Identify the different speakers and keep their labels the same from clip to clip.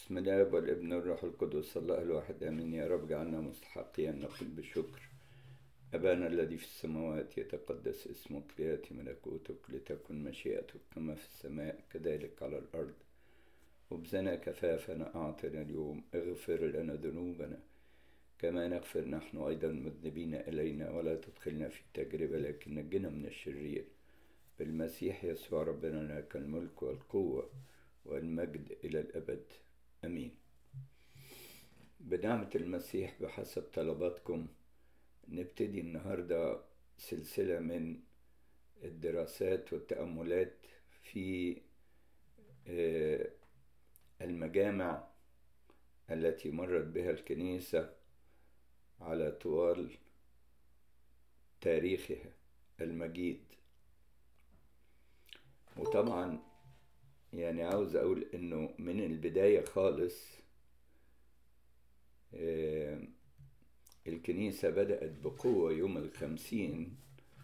Speaker 1: بسم الله والابن والروح القدس الله الواحد امين يا رب جعلنا مستحقين نقول بشكر ابانا الذي في السماوات يتقدس اسمك لياتي ملكوتك لتكن مشيئتك كما في السماء كذلك على الارض خبزنا كفافنا اعطنا اليوم اغفر لنا ذنوبنا كما نغفر نحن ايضا مذنبين الينا ولا تدخلنا في تجربه لكن نجنا من الشرير بالمسيح يسوع ربنا لك الملك والقوه والمجد إلى الأبد أمين بنعمة المسيح بحسب طلباتكم نبتدي النهاردة سلسلة من الدراسات والتأملات في المجامع التي مرت بها الكنيسة على طوال تاريخها المجيد وطبعا يعني عاوز اقول انه من البداية خالص الكنيسة بدأت بقوة يوم الخمسين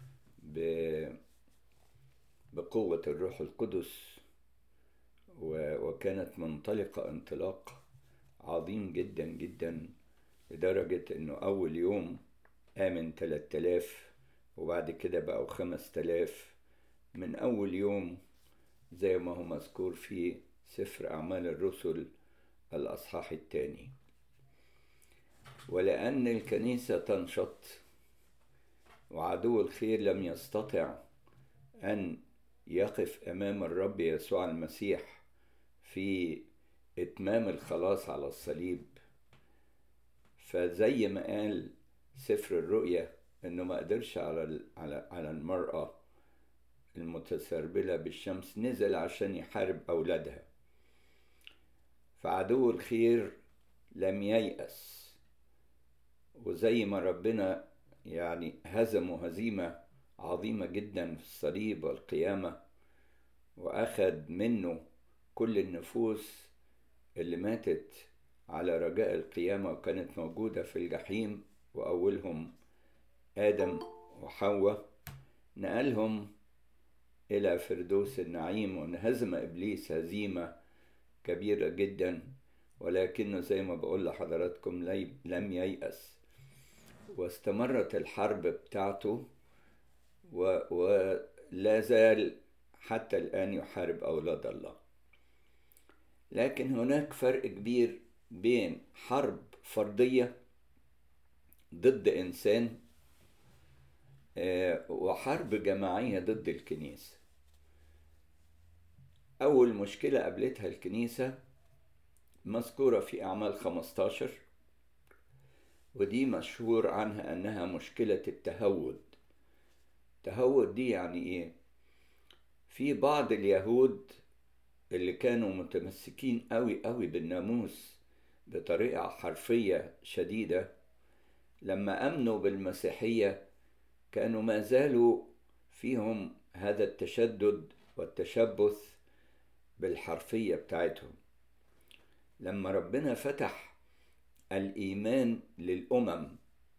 Speaker 1: بقوة الروح القدس وكانت منطلقة انطلاق عظيم جدا جدا لدرجة انه اول يوم امن تلات الاف وبعد كده بقوا خمس تلاف من اول يوم زي ما هو مذكور في سفر أعمال الرسل الأصحاح الثاني ولأن الكنيسة تنشط وعدو الخير لم يستطع أن يقف أمام الرب يسوع المسيح في إتمام الخلاص على الصليب فزي ما قال سفر الرؤيا إنه ما قدرش على على على المرأة المتسربلة بالشمس نزل عشان يحارب أولادها فعدو الخير لم ييأس وزي ما ربنا يعني هزمه هزيمة عظيمة جدا في الصليب والقيامة وأخذ منه كل النفوس اللي ماتت على رجاء القيامة وكانت موجودة في الجحيم وأولهم آدم وحواء نقلهم إلى فردوس النعيم وانهزم إبليس هزيمة كبيرة جدا ولكنه زي ما بقول لحضراتكم لم ييأس واستمرت الحرب بتاعته ولا زال حتى الآن يحارب أولاد الله لكن هناك فرق كبير بين حرب فردية ضد إنسان وحرب جماعية ضد الكنيسة أول مشكلة قابلتها الكنيسة مذكورة في أعمال 15 ودي مشهور عنها أنها مشكلة التهود التهود دي يعني إيه؟ في بعض اليهود اللي كانوا متمسكين قوي قوي بالناموس بطريقة حرفية شديدة لما أمنوا بالمسيحية كانوا ما زالوا فيهم هذا التشدد والتشبث بالحرفية بتاعتهم لما ربنا فتح الإيمان للأمم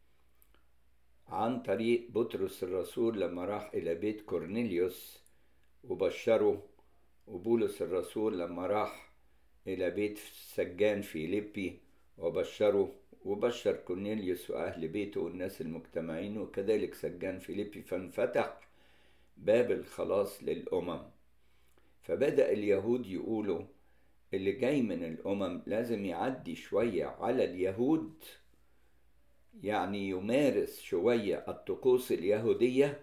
Speaker 1: عن طريق بطرس الرسول لما راح إلى بيت كورنيليوس وبشره وبولس الرسول لما راح إلى بيت سجان فيليبي وبشره وبشر كورنيليوس وأهل بيته والناس المجتمعين وكذلك سجان فيليبي فانفتح باب الخلاص للأمم فبدأ اليهود يقولوا اللي جاي من الأمم لازم يعدي شوية على اليهود يعني يمارس شوية الطقوس اليهودية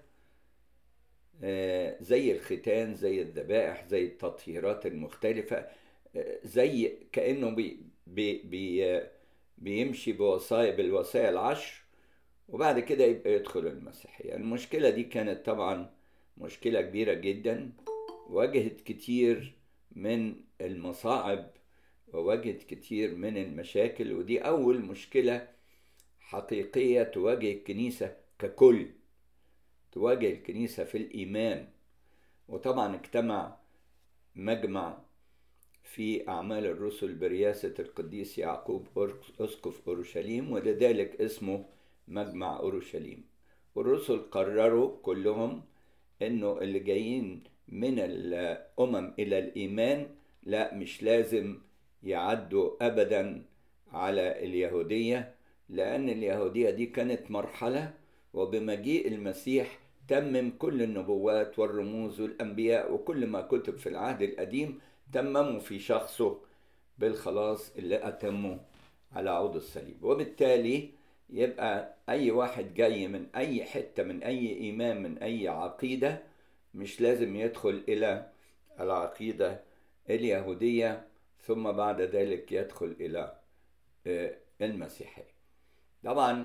Speaker 1: زي الختان زي الذبائح زي التطهيرات المختلفة زي كأنه بي بي بي بيمشي بوصايا بالوصايا العشر وبعد كده يبقى يدخل المسيحية المشكلة دي كانت طبعا مشكلة كبيرة جدا واجهت كتير من المصاعب وواجهت كتير من المشاكل ودي أول مشكلة حقيقية تواجه الكنيسة ككل تواجه الكنيسة في الإيمان وطبعا اجتمع مجمع في أعمال الرسل برئاسة القديس يعقوب أسقف أورشليم ولذلك اسمه مجمع أورشليم والرسل قرروا كلهم إنه اللي جايين من الأمم إلى الإيمان لا مش لازم يعدوا أبدا على اليهودية لأن اليهودية دي كانت مرحلة وبمجيء المسيح تمم كل النبوات والرموز والأنبياء وكل ما كتب في العهد القديم تمموا في شخصه بالخلاص اللي أتمه على عود الصليب وبالتالي يبقى أي واحد جاي من أي حتة من أي إيمان من أي عقيدة مش لازم يدخل إلى العقيدة اليهودية ثم بعد ذلك يدخل إلى المسيحية طبعا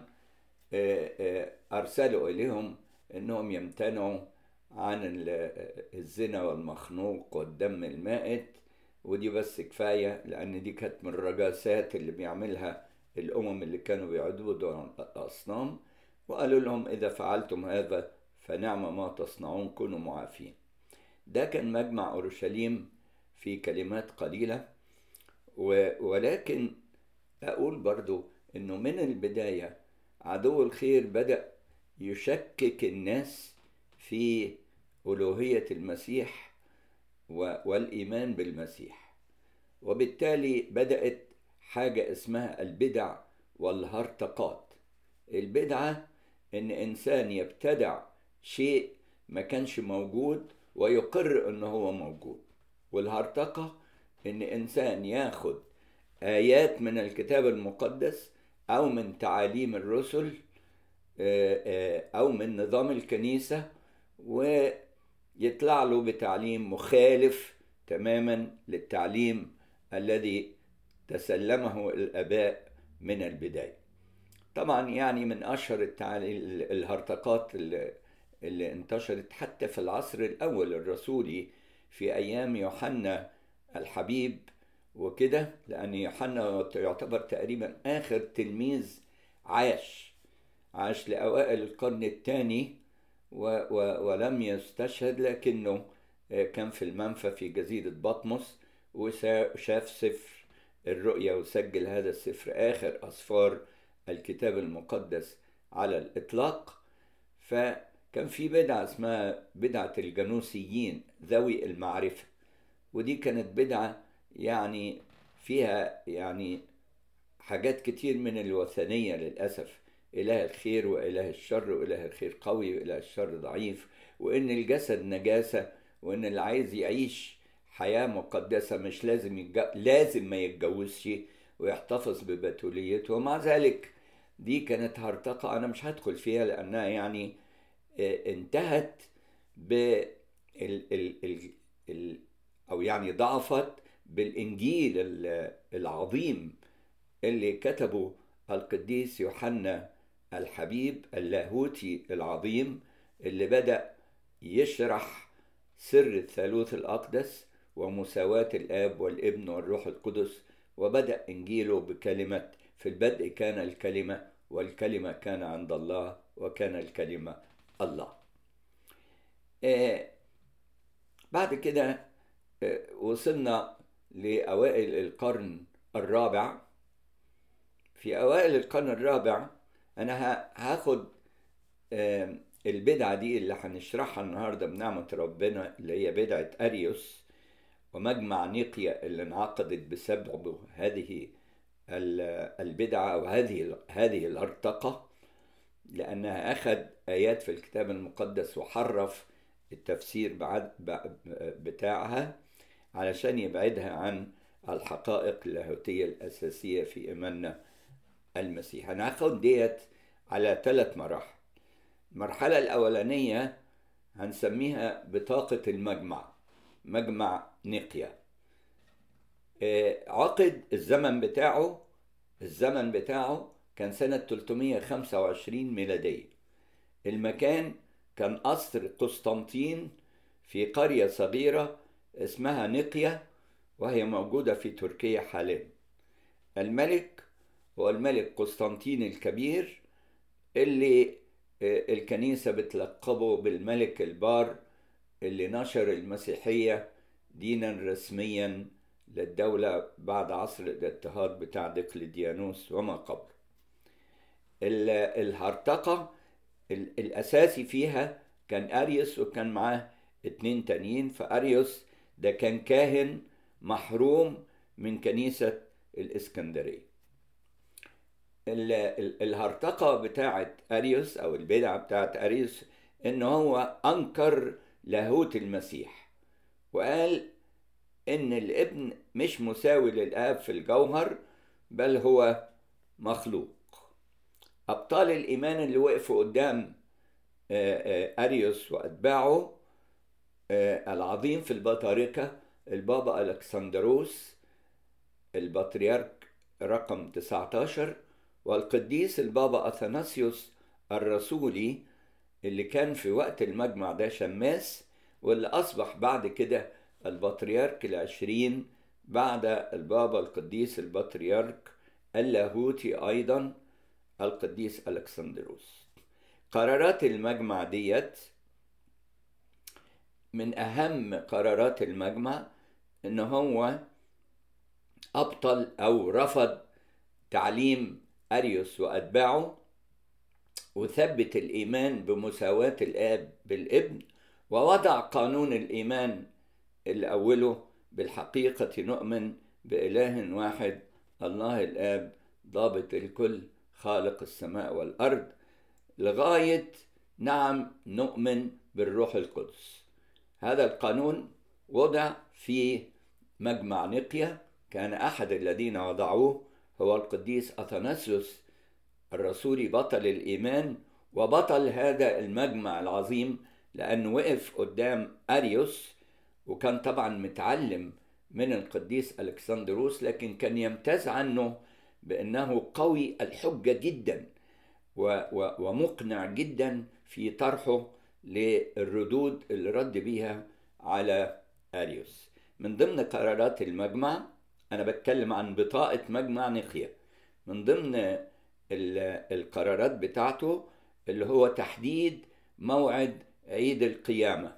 Speaker 1: أرسلوا إليهم أنهم يمتنعوا عن الزنا والمخنوق والدم المائت ودي بس كفاية لأن دي كانت من الرجاسات اللي بيعملها الأمم اللي كانوا بيعبدوا الأصنام وقالوا لهم إذا فعلتم هذا فنعم ما تصنعون كونوا معافين ده كان مجمع أورشليم في كلمات قليلة ولكن أقول برضو أنه من البداية عدو الخير بدأ يشكك الناس في ألوهية المسيح والإيمان بالمسيح وبالتالي بدأت حاجة اسمها البدع والهرطقات البدعة إن إنسان يبتدع شيء ما كانش موجود ويقر إن هو موجود والهرطقة إن إنسان ياخد آيات من الكتاب المقدس أو من تعاليم الرسل أو من نظام الكنيسة ويطلع له بتعليم مخالف تماما للتعليم الذي تسلمه الآباء من البداية طبعا يعني من أشهر الهرطقات اللي, اللي انتشرت حتى في العصر الأول الرسولي في أيام يوحنا الحبيب وكده لأن يوحنا يعتبر تقريبا آخر تلميذ عاش عاش لأوائل القرن الثاني و و ولم يستشهد لكنه كان في المنفى في جزيرة بطمس وشاف سفر الرؤيا وسجل هذا السفر آخر أسفار الكتاب المقدس على الإطلاق فكان في بدعة اسمها بدعة الجنوسيين ذوي المعرفة ودي كانت بدعة يعني فيها يعني حاجات كتير من الوثنية للأسف إله الخير وإله الشر وإله الخير قوي وإله الشر ضعيف وإن الجسد نجاسة وإن اللي عايز يعيش حياة مقدسة مش لازم يتج... لازم ما يتجوزش ويحتفظ ببتوليته ومع ذلك دي كانت هرطقة أنا مش هدخل فيها لأنها يعني انتهت ب ال... ال... ال... ال... أو يعني ضعفت بالإنجيل العظيم اللي كتبه القديس يوحنا الحبيب اللاهوتي العظيم اللي بدأ يشرح سر الثالوث الأقدس ومساواة الآب والابن والروح القدس وبدأ إنجيله بكلمة في البدء كان الكلمة والكلمة كان عند الله وكان الكلمة الله آه بعد كده آه وصلنا لأوائل القرن الرابع في أوائل القرن الرابع أنا هاخد آه البدعة دي اللي هنشرحها النهاردة بنعمة ربنا اللي هي بدعة أريوس ومجمع نيقيا اللي انعقدت بسبب هذه البدعة أو هذه هذه الهرطقة لأنها أخذ آيات في الكتاب المقدس وحرف التفسير بعد بتاعها علشان يبعدها عن الحقائق اللاهوتية الأساسية في إيماننا المسيح أنا هاخد ديت على ثلاث مراحل المرحلة الأولانية هنسميها بطاقة المجمع مجمع نيقيا عقد الزمن بتاعه الزمن بتاعه كان سنة 325 ميلادية المكان كان قصر قسطنطين في قرية صغيرة اسمها نيقيا وهي موجودة في تركيا حاليا الملك هو الملك قسطنطين الكبير اللي الكنيسة بتلقبه بالملك البار اللي نشر المسيحية دينا رسميا للدولة بعد عصر الاضطهاد بتاع دقلديانوس وما قبل الهرطقة الأساسي فيها كان أريوس وكان معاه اتنين تانيين فأريوس ده كان كاهن محروم من كنيسة الإسكندرية الهرطقة بتاعة أريوس أو البدعة بتاعة أريوس إن هو أنكر لاهوت المسيح وقال إن الابن مش مساوي للآب في الجوهر بل هو مخلوق أبطال الإيمان اللي وقفوا قدام أريوس وأتباعه العظيم في البطاركة البابا ألكسندروس البطريرك رقم 19 والقديس البابا أثناسيوس الرسولي اللي كان في وقت المجمع ده شماس واللي أصبح بعد كده البطريرك العشرين بعد البابا القديس البطريرك اللاهوتي أيضا القديس ألكسندروس قرارات المجمع ديت من أهم قرارات المجمع إن هو أبطل أو رفض تعليم أريوس وأتباعه وثبت الإيمان بمساواة الآب بالابن ووضع قانون الإيمان اللي أوله بالحقيقة نؤمن بإله واحد الله الآب ضابط الكل خالق السماء والأرض لغاية نعم نؤمن بالروح القدس هذا القانون وضع في مجمع نقيا كان أحد الذين وضعوه هو القديس أثناسيوس الرسولي بطل الإيمان وبطل هذا المجمع العظيم لأنه وقف قدام أريوس وكان طبعا متعلم من القديس ألكسندروس لكن كان يمتاز عنه بأنه قوي الحجة جدا ومقنع جدا في طرحه للردود اللي رد بيها على أريوس من ضمن قرارات المجمع أنا بتكلم عن بطاقة مجمع نقيا من ضمن القرارات بتاعته اللي هو تحديد موعد عيد القيامة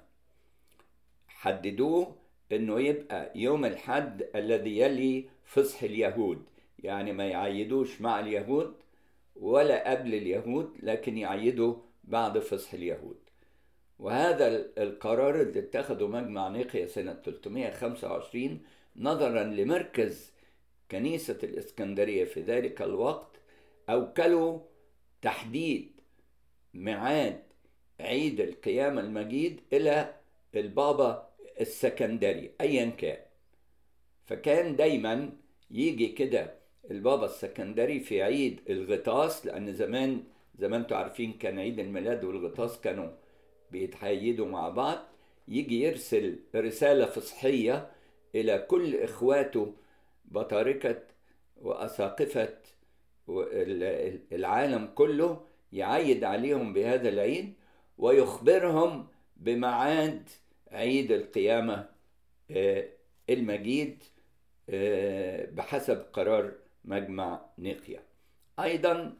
Speaker 1: حددوه انه يبقى يوم الحد الذي يلي فصح اليهود يعني ما يعيدوش مع اليهود ولا قبل اليهود لكن يعيدوا بعد فصح اليهود وهذا القرار اللي اتخذه مجمع نقيا سنة 325 نظرا لمركز كنيسة الإسكندرية في ذلك الوقت أوكلوا تحديد ميعاد عيد القيامة المجيد إلى البابا السكندري أيا كان فكان دايما يجي كده البابا السكندري في عيد الغطاس لأن زمان زي ما انتم عارفين كان عيد الميلاد والغطاس كانوا بيتحيدوا مع بعض يجي يرسل رسالة فصحية إلى كل إخواته بطاركة وأساقفة العالم كله يعيد عليهم بهذا العيد ويخبرهم بميعاد عيد القيامة المجيد بحسب قرار مجمع نيقيا أيضا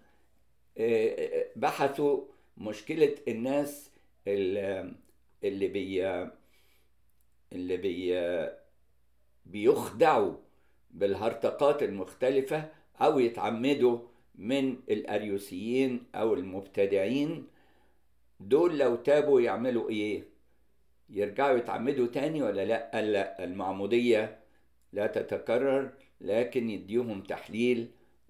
Speaker 1: بحثوا مشكلة الناس اللي بي اللي بي بيخدعوا بالهرطقات المختلفة أو يتعمدوا من الأريوسيين أو المبتدعين دول لو تابوا يعملوا إيه؟ يرجعوا يتعمدوا تاني ولا لا؟ قال لا المعمودية لا تتكرر لكن يديهم تحليل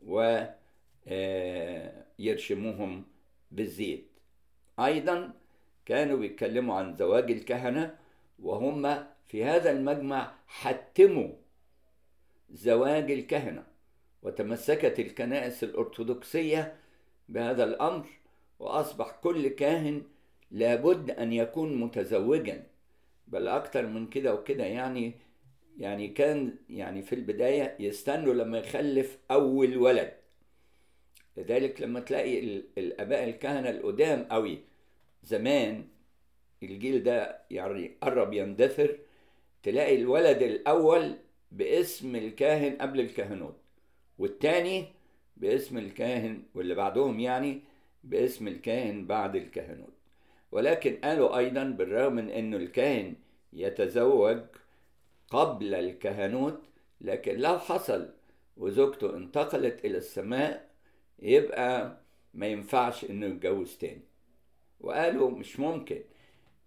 Speaker 1: ويرشموهم بالزيت أيضا كانوا بيتكلموا عن زواج الكهنة وهم في هذا المجمع حتموا زواج الكهنة وتمسكت الكنائس الأرثوذكسية بهذا الأمر وأصبح كل كاهن لابد أن يكون متزوجا بل أكتر من كده وكده يعني يعني كان يعني في البداية يستنوا لما يخلف أول ولد لذلك لما تلاقي الآباء الكهنة القدام قوي زمان الجيل ده يعني قرب يندثر تلاقي الولد الأول باسم الكاهن قبل الكهنوت والتاني باسم الكاهن واللي بعدهم يعني باسم الكاهن بعد الكهنوت ولكن قالوا أيضا بالرغم من أنه الكاهن يتزوج قبل الكهنوت لكن لو حصل وزوجته انتقلت إلى السماء يبقى ما ينفعش إنه يتجوز تاني وقالوا مش ممكن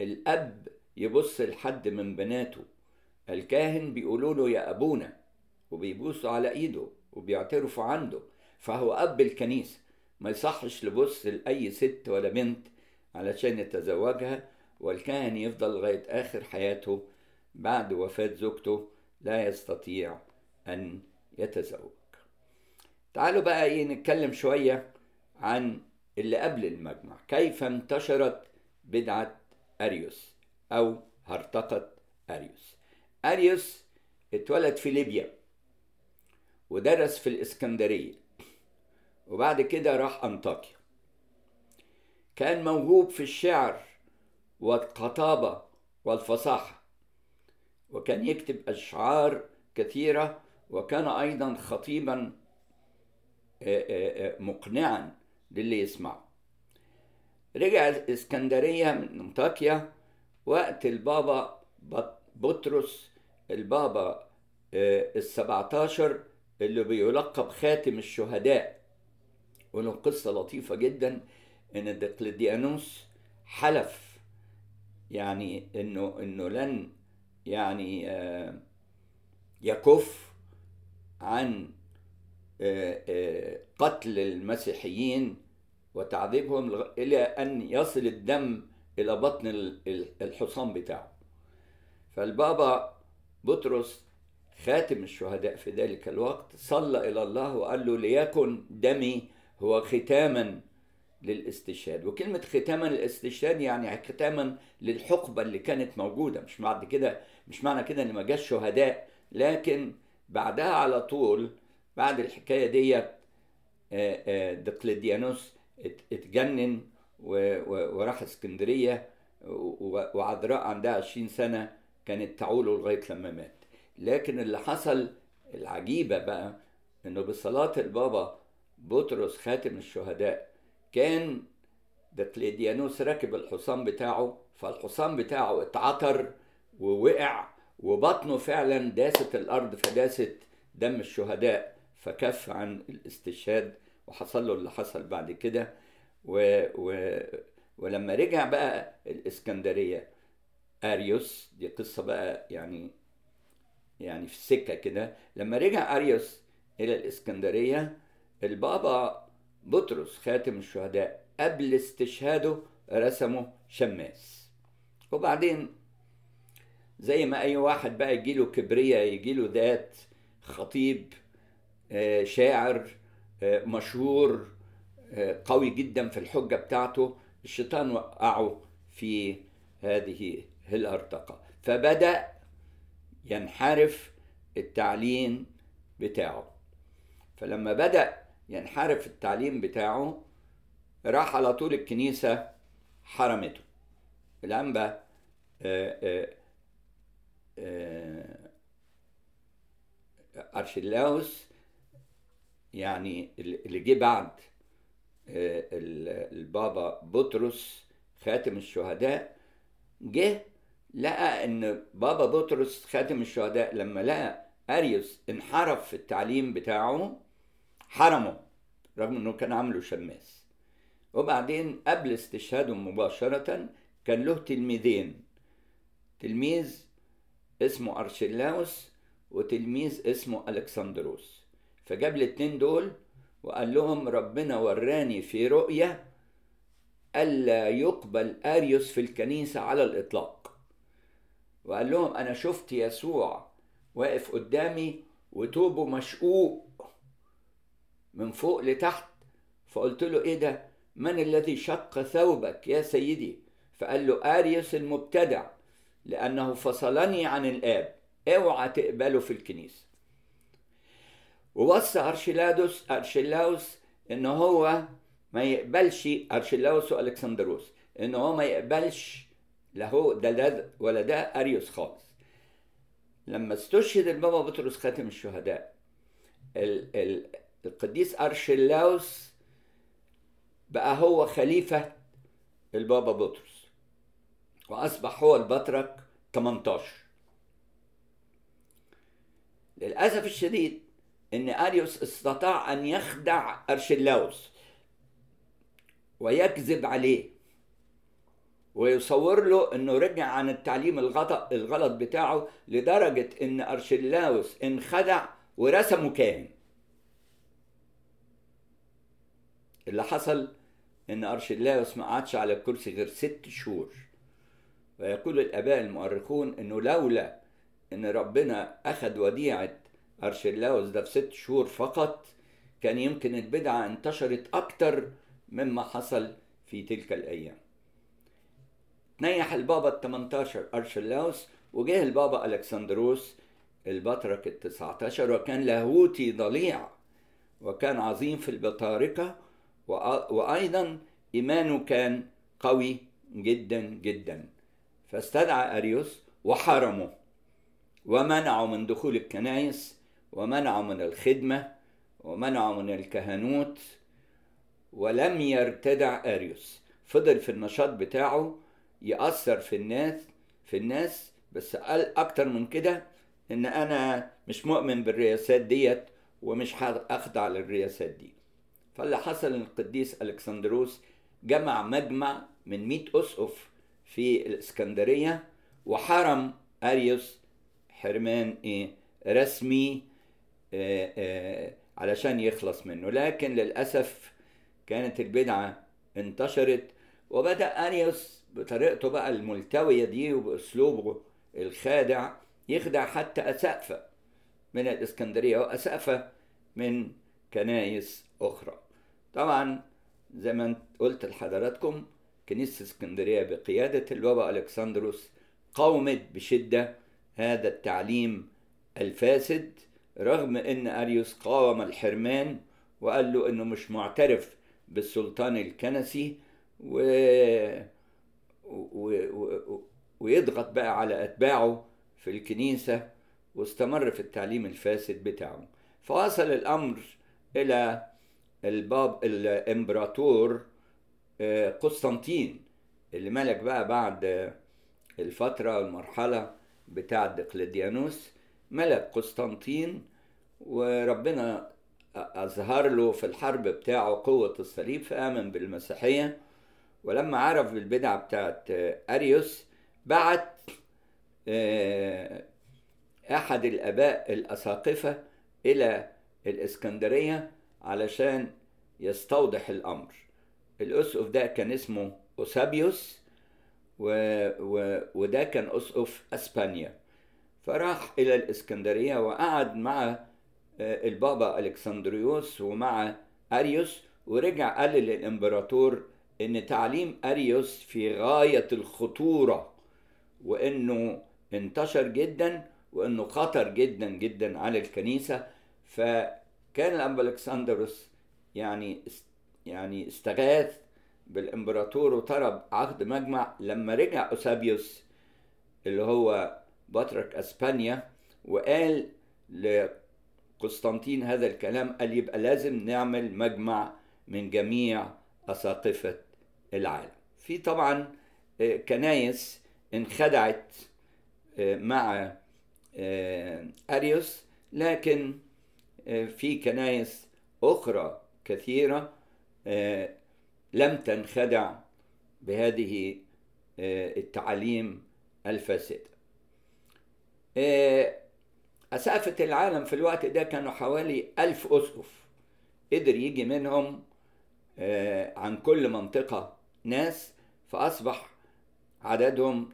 Speaker 1: الأب يبص لحد من بناته الكاهن بيقولوا له يا أبونا وبيبوسوا على ايده وبيعترفوا عنده فهو اب الكنيسه ما يصحش لبص لاي ست ولا بنت علشان يتزوجها والكاهن يفضل لغايه اخر حياته بعد وفاه زوجته لا يستطيع ان يتزوج تعالوا بقى ايه نتكلم شويه عن اللي قبل المجمع كيف انتشرت بدعه اريوس او هرطقه اريوس اريوس اتولد في ليبيا ودرس في الاسكندريه وبعد كده راح انطاكيا كان موهوب في الشعر والخطابه والفصاحه وكان يكتب اشعار كثيره وكان ايضا خطيبا مقنعا للي يسمعه رجع الاسكندريه من انطاكيا وقت البابا بطرس البابا السبعتاشر اللي بيلقب خاتم الشهداء وله قصة لطيفة جدا ان دقلديانوس حلف يعني انه انه لن يعني يكف عن قتل المسيحيين وتعذيبهم الى ان يصل الدم الى بطن الحصان بتاعه فالبابا بطرس خاتم الشهداء في ذلك الوقت صلى الى الله وقال له ليكن دمي هو ختاما للاستشهاد وكلمة ختاما للاستشهاد يعني ختاما للحقبة اللي كانت موجودة مش بعد كده مش معنى كده ان ما جاش شهداء لكن بعدها على طول بعد الحكاية ديت دقلديانوس اتجنن وراح اسكندرية وعذراء عندها عشرين سنة كانت تعوله لغاية لما مات لكن اللي حصل العجيبة بقى انه بصلاة البابا بطرس خاتم الشهداء كان دقلديانوس راكب الحصان بتاعه فالحصان بتاعه اتعثر ووقع وبطنه فعلا داست الارض فداست دم الشهداء فكف عن الاستشهاد وحصل له اللي حصل بعد كده و... و... ولما رجع بقى الاسكندريه اريوس دي قصه بقى يعني يعني في السكه كده لما رجع اريوس الى الاسكندريه البابا بطرس خاتم الشهداء قبل استشهاده رسمه شماس وبعدين زي ما اي واحد بقى يجيله كبرية يجيله ذات خطيب شاعر مشهور قوي جدا في الحجة بتاعته الشيطان وقعه في هذه الأرتقة فبدأ ينحرف التعليم بتاعه فلما بدأ ينحرف التعليم بتاعه راح على طول الكنيسة حرمته الأنبا أرشلاوس يعني اللي جه بعد البابا بطرس خاتم الشهداء جه لقى ان بابا بطرس خاتم الشهداء لما لقى اريوس انحرف في التعليم بتاعه حرمه رغم انه كان عامله شماس وبعدين قبل استشهاده مباشرة كان له تلميذين تلميذ اسمه أرشلاوس وتلميذ اسمه ألكسندروس فجاب الاتنين دول وقال لهم ربنا وراني في رؤية ألا يقبل أريوس في الكنيسة على الإطلاق وقال لهم أنا شفت يسوع واقف قدامي وتوبه مشقوق من فوق لتحت فقلت له ايه ده من الذي شق ثوبك يا سيدي فقال له اريوس المبتدع لانه فصلني عن الاب اوعى تقبله في الكنيسه ووصى ارشيلادوس ارشيلاوس ان هو ما يقبلش ارشيلاوس والكسندروس ان هو ما يقبلش لا هو ده, ده ولا ده اريوس خالص لما استشهد البابا بطرس خاتم الشهداء ال ال القديس أرشلاوس بقى هو خليفة البابا بطرس وأصبح هو البطرك 18 للأسف الشديد إن أريوس استطاع أن يخدع أرشلاوس ويكذب عليه ويصور له انه رجع عن التعليم الغلط الغلط بتاعه لدرجه ان ارشلاوس انخدع ورسموا كاهن اللي حصل ان ارشلاوس ما قعدش على الكرسي غير ست شهور ويقول الاباء المؤرخون انه لولا ان ربنا اخذ وديعه ارشلاوس ده في ست شهور فقط كان يمكن البدعه انتشرت اكتر مما حصل في تلك الايام نيح البابا ال 18 ارشلاوس وجه البابا الكسندروس البطرك ال 19 وكان لاهوتي ضليع وكان عظيم في البطاركه وايضا ايمانه كان قوي جدا جدا فاستدعى اريوس وحرمه ومنعه من دخول الكنائس ومنعه من الخدمه ومنعه من الكهنوت ولم يرتدع اريوس فضل في النشاط بتاعه يأثر في الناس في الناس بس قال اكتر من كده ان انا مش مؤمن بالرياسات ديت ومش هخضع للرياسات دي فاللي حصل ان القديس الكسندروس جمع مجمع من مئة اسقف في الاسكندريه وحرم اريوس حرمان ايه رسمي آآ آآ علشان يخلص منه لكن للاسف كانت البدعه انتشرت وبدا اريوس بطريقته بقى الملتويه دي وباسلوبه الخادع يخدع حتى اسقفه من الاسكندريه واسقفه من كنايس اخرى طبعا زي ما قلت لحضراتكم كنيسة اسكندرية بقيادة البابا ألكسندروس قاومت بشدة هذا التعليم الفاسد رغم أن أريوس قاوم الحرمان وقال له أنه مش معترف بالسلطان الكنسي و... و... و... ويضغط بقى على أتباعه في الكنيسة واستمر في التعليم الفاسد بتاعه فوصل الأمر إلى الباب الامبراطور قسطنطين اللي ملك بقى بعد الفترة والمرحلة بتاعة دقلديانوس ملك قسطنطين وربنا أظهر له في الحرب بتاعه قوة الصليب فآمن بالمسيحية ولما عرف بالبدعة بتاعة أريوس بعت أحد الآباء الأساقفة إلى الإسكندرية علشان يستوضح الأمر الأسقف ده كان اسمه أوسابيوس و... و... وده كان أسقف أسبانيا فراح إلى الإسكندرية وقعد مع البابا ألكسندريوس ومع أريوس ورجع قال للإمبراطور إن تعليم أريوس في غاية الخطورة وإنه انتشر جدا وإنه خطر جدا جدا على الكنيسة فكان الأنبا ألكسندروس يعني يعني استغاث بالامبراطور وطلب عقد مجمع لما رجع اوسابيوس اللي هو بطرك اسبانيا وقال لقسطنطين هذا الكلام قال يبقى لازم نعمل مجمع من جميع اساقفه العالم في طبعا كنايس انخدعت مع اريوس لكن في كنايس اخرى كثيره لم تنخدع بهذه التعاليم الفاسدة أسقفة العالم في الوقت ده كانوا حوالي ألف أسقف قدر يجي منهم عن كل منطقة ناس فأصبح عددهم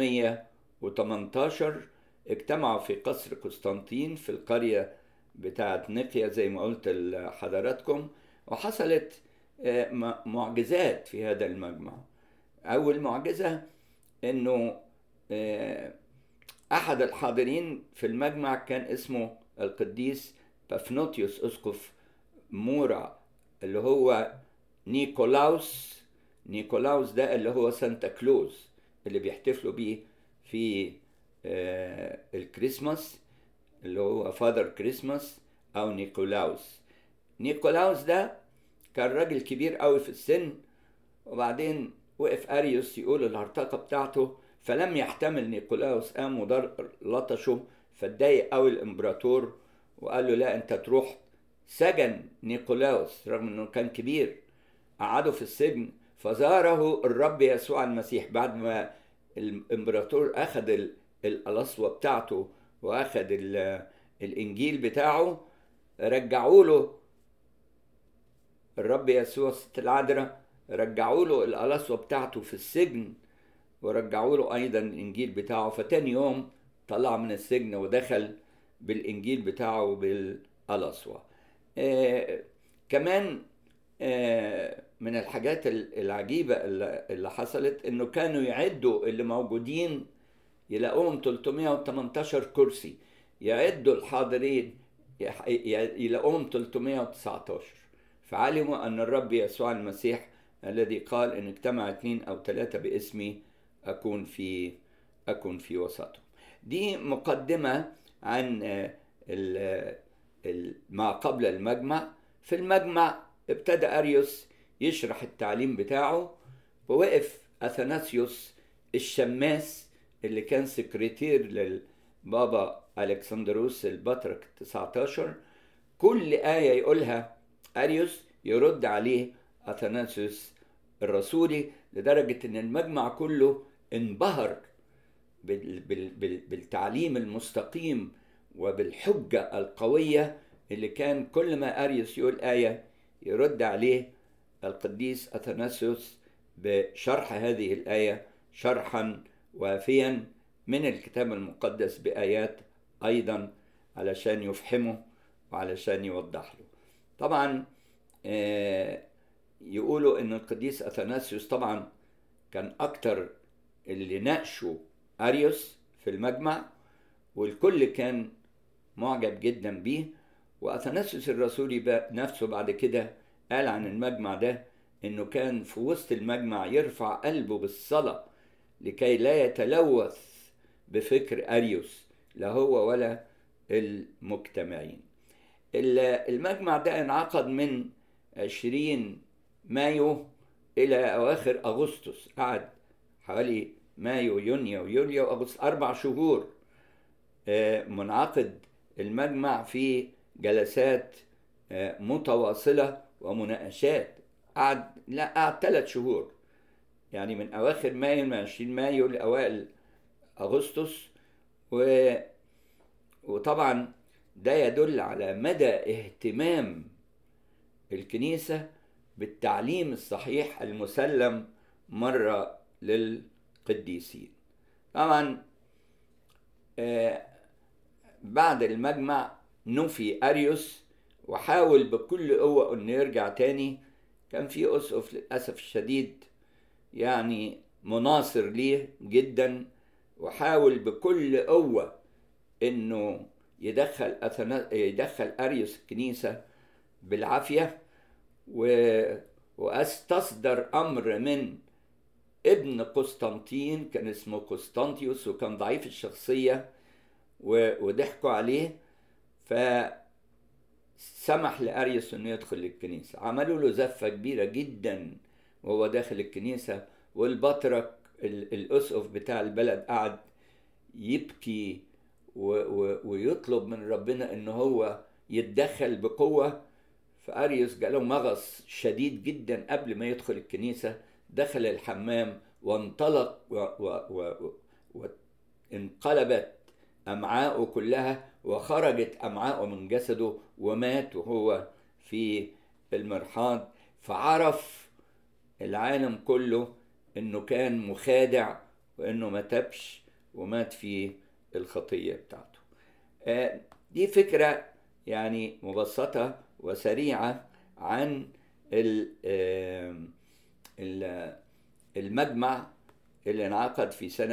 Speaker 1: 318 اجتمعوا في قصر قسطنطين في القرية بتاعة نقيا زي ما قلت لحضراتكم وحصلت معجزات في هذا المجمع أول معجزة إنه أحد الحاضرين في المجمع كان اسمه القديس بافنوتيوس أسقف مورا اللي هو نيكولاوس نيكولاوس ده اللي هو سانتا كلوز اللي بيحتفلوا بيه في الكريسماس اللي هو فادر كريسماس أو نيكولاوس نيكولاوس ده كان راجل كبير قوي في السن وبعدين وقف اريوس يقول الهرطقه بتاعته فلم يحتمل نيقولاوس قام لطشه فاتضايق قوي الامبراطور وقال له لا انت تروح سجن نيقولاوس رغم انه كان كبير قعده في السجن فزاره الرب يسوع المسيح بعد ما الامبراطور اخذ القلاصوه بتاعته واخذ الإنجيل بتاعه رجعوا له الرب يسوع ست العذراء رجعوا له القلاصوة بتاعته في السجن ورجعوا له أيضا الإنجيل بتاعه فتاني يوم طلع من السجن ودخل بالإنجيل بتاعه بالقلاصوة آه كمان آه من الحاجات العجيبة اللي حصلت إنه كانوا يعدوا اللي موجودين يلاقوهم 318 كرسي يعدوا الحاضرين يلاقوهم 319 فعلموا أن الرب يسوع المسيح الذي قال إن اجتمع اثنين أو ثلاثة باسمي أكون في أكون في وسطهم. دي مقدمة عن ما قبل المجمع. في المجمع ابتدى أريوس يشرح التعليم بتاعه ووقف أثناسيوس الشماس اللي كان سكرتير للبابا ألكسندروس البطرك 19 كل آية يقولها أريوس يرد عليه أثناسيوس الرسولي لدرجة إن المجمع كله انبهر بالتعليم المستقيم وبالحجة القوية اللي كان كل ما أريوس يقول آية يرد عليه القديس أثناسيوس بشرح هذه الآية شرحا وافيا من الكتاب المقدس بآيات أيضا علشان يفهمه وعلشان يوضح له طبعا يقولوا ان القديس اثناسيوس طبعا كان اكتر اللي ناقشوا اريوس في المجمع والكل كان معجب جدا بيه واثناسيوس الرسولي نفسه بعد كده قال عن المجمع ده انه كان في وسط المجمع يرفع قلبه بالصلاه لكي لا يتلوث بفكر اريوس لا هو ولا المجتمعين المجمع ده انعقد من 20 مايو إلى أواخر أغسطس قعد حوالي مايو يونيو يوليو أغسطس أربع شهور منعقد المجمع في جلسات متواصلة ومناقشات قعد لا قعد ثلاث شهور يعني من أواخر مايو من 20 مايو لأوائل أغسطس و وطبعا ده يدل على مدى اهتمام الكنيسة بالتعليم الصحيح المسلم مرة للقديسين طبعا بعد المجمع نفي أريوس وحاول بكل قوة أنه يرجع تاني كان في أسقف للأسف الشديد يعني مناصر ليه جدا وحاول بكل قوة انه يدخل أثنا... يدخل اريوس الكنيسة بالعافية و... واستصدر امر من ابن قسطنطين كان اسمه قسطنطيوس وكان ضعيف الشخصية و... وضحكوا عليه فسمح لأريوس انه يدخل الكنيسة عملوا له زفة كبيرة جدا وهو داخل الكنيسة والبطرك الأسقف بتاع البلد قعد يبكي و و ويطلب من ربنا ان هو يتدخل بقوة فأريوس جاله مغص شديد جدا قبل ما يدخل الكنيسة دخل الحمام وانطلق و و و وانقلبت أمعاءه كلها وخرجت أمعاءه من جسده ومات وهو في المرحاض فعرف العالم كله انه كان مخادع وانه ما تبش ومات في الخطية بتاعته دي فكرة يعني مبسطة وسريعة عن المجمع اللي انعقد في سنة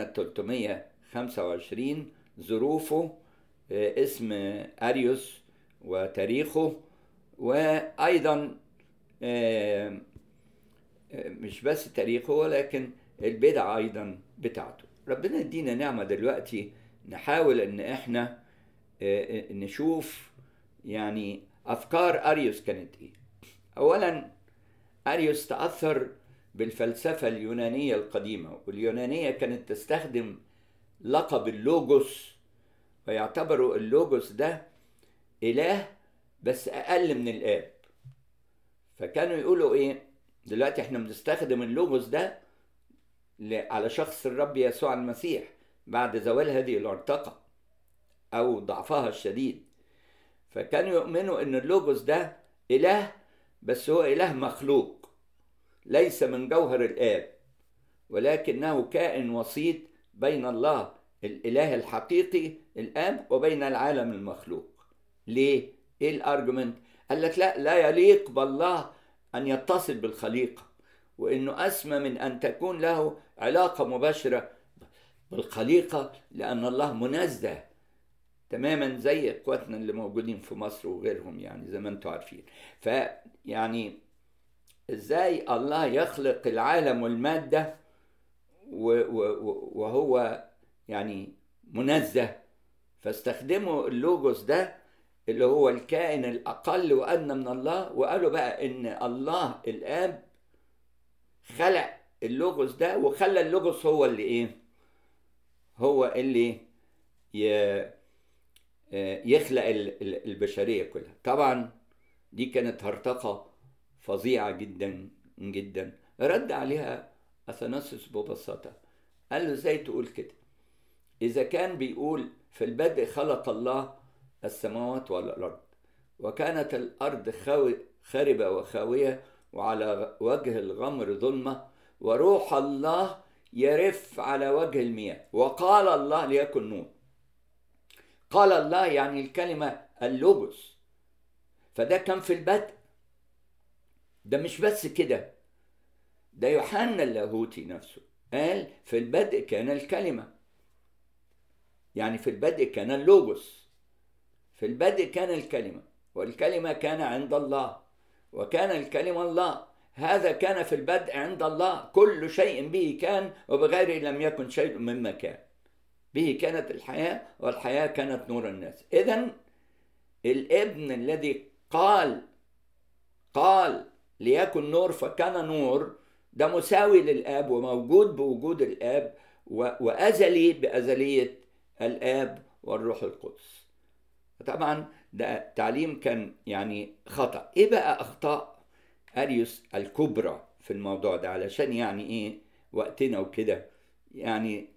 Speaker 1: 325 ظروفه اسم أريوس وتاريخه وأيضا مش بس تاريخه ولكن البدع أيضا بتاعته ربنا يدينا نعمة دلوقتي نحاول ان احنا نشوف يعني افكار اريوس كانت ايه اولا اريوس تاثر بالفلسفه اليونانيه القديمه واليونانيه كانت تستخدم لقب اللوجوس ويعتبروا اللوجوس ده اله بس اقل من الاب فكانوا يقولوا ايه دلوقتي احنا بنستخدم اللوجوس ده على شخص الرب يسوع المسيح بعد زوال هذه الارتقى او ضعفها الشديد فكانوا يؤمنوا ان اللوجوس ده اله بس هو اله مخلوق ليس من جوهر الاب ولكنه كائن وسيط بين الله الاله الحقيقي الاب وبين العالم المخلوق ليه ايه الارجمنت قال لك لا لا يليق بالله ان يتصل بالخليقه وانه اسمى من ان تكون له علاقه مباشره بالخليقه لان الله منزه تماما زي اخواتنا اللي موجودين في مصر وغيرهم يعني زي ما انتم عارفين فيعني ازاي الله يخلق العالم والماده وهو يعني منزه فاستخدموا اللوجوس ده اللي هو الكائن الاقل وادنى من الله وقالوا بقى ان الله الاب خلق اللوجوس ده وخلى اللوجوس هو اللي ايه هو اللي يخلق البشريه كلها طبعا دي كانت هرطقه فظيعه جدا جدا رد عليها اثناسيوس ببساطه قال له ازاي تقول كده اذا كان بيقول في البدء خلق الله السماوات والارض وكانت الارض خاوي خاربه وخاويه وعلى وجه الغمر ظلمه وروح الله يرف على وجه المياه وقال الله ليكن نور قال الله يعني الكلمة اللوجوس فده كان في البدء ده مش بس كده ده يوحنا اللاهوتي نفسه قال في البدء كان الكلمة يعني في البدء كان اللوجوس في البدء كان الكلمة والكلمة كان عند الله وكان الكلمة الله هذا كان في البدء عند الله كل شيء به كان وبغيره لم يكن شيء مما كان به كانت الحياة والحياة كانت نور الناس إذا الابن الذي قال قال ليكن نور فكان نور ده مساوي للآب وموجود بوجود الآب وأزلي بأزلية الآب والروح القدس طبعا ده تعليم كان يعني خطأ إيه بقى أخطاء أريوس الكبرى في الموضوع ده علشان يعني إيه وقتنا وكده يعني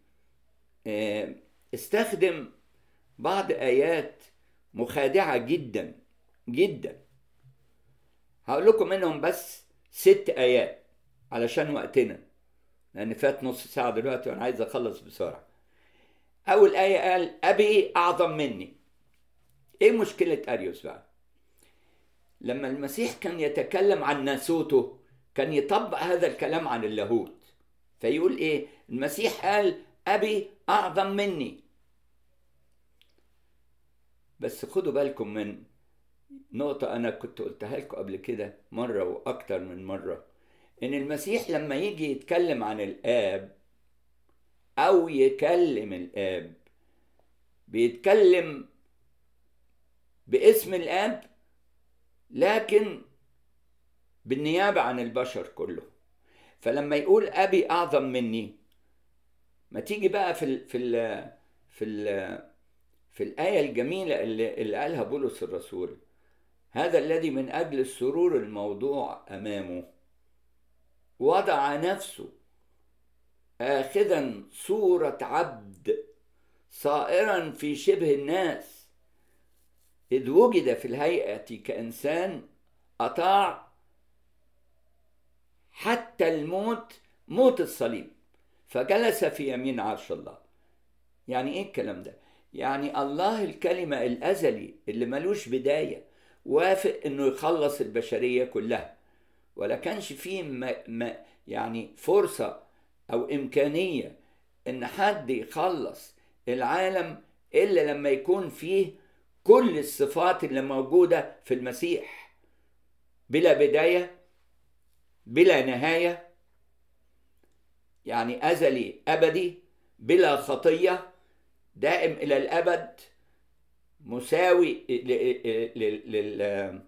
Speaker 1: استخدم بعض آيات مخادعة جدا جدا هقول لكم منهم بس ست آيات علشان وقتنا لأن فات نص ساعة دلوقتي وأنا عايز أخلص بسرعة أول آية قال أبي أعظم مني إيه مشكلة أريوس بقى لما المسيح كان يتكلم عن ناسوته كان يطبق هذا الكلام عن اللاهوت فيقول إيه المسيح قال أبي أعظم مني بس خدوا بالكم من نقطة أنا كنت قلتها لكم قبل كده مرة وأكتر من مرة إن المسيح لما يجي يتكلم عن الآب أو يكلم الآب بيتكلم باسم الآب لكن بالنيابة عن البشر كله فلما يقول أبي أعظم مني ما تيجي بقى في ال في ال في ال في الآية الجميلة اللي, اللي قالها بولس الرسول هذا الذي من أجل السرور الموضوع أمامه وضع نفسه آخذا صورة عبد صائرا في شبه الناس إذ وجد في الهيئة كإنسان أطاع حتى الموت موت الصليب فجلس في يمين عرش الله يعني ايه الكلام ده يعني الله الكلمة الأزلي اللي ملوش بداية وافق انه يخلص البشرية كلها ولا كانش فيه ما ما يعني فرصة أو إمكانية إن حد يخلص العالم إلا لما يكون فيه كل الصفات اللي موجودة في المسيح بلا بداية بلا نهاية يعني أزلي أبدي بلا خطية دائم إلى الأبد مساوي لل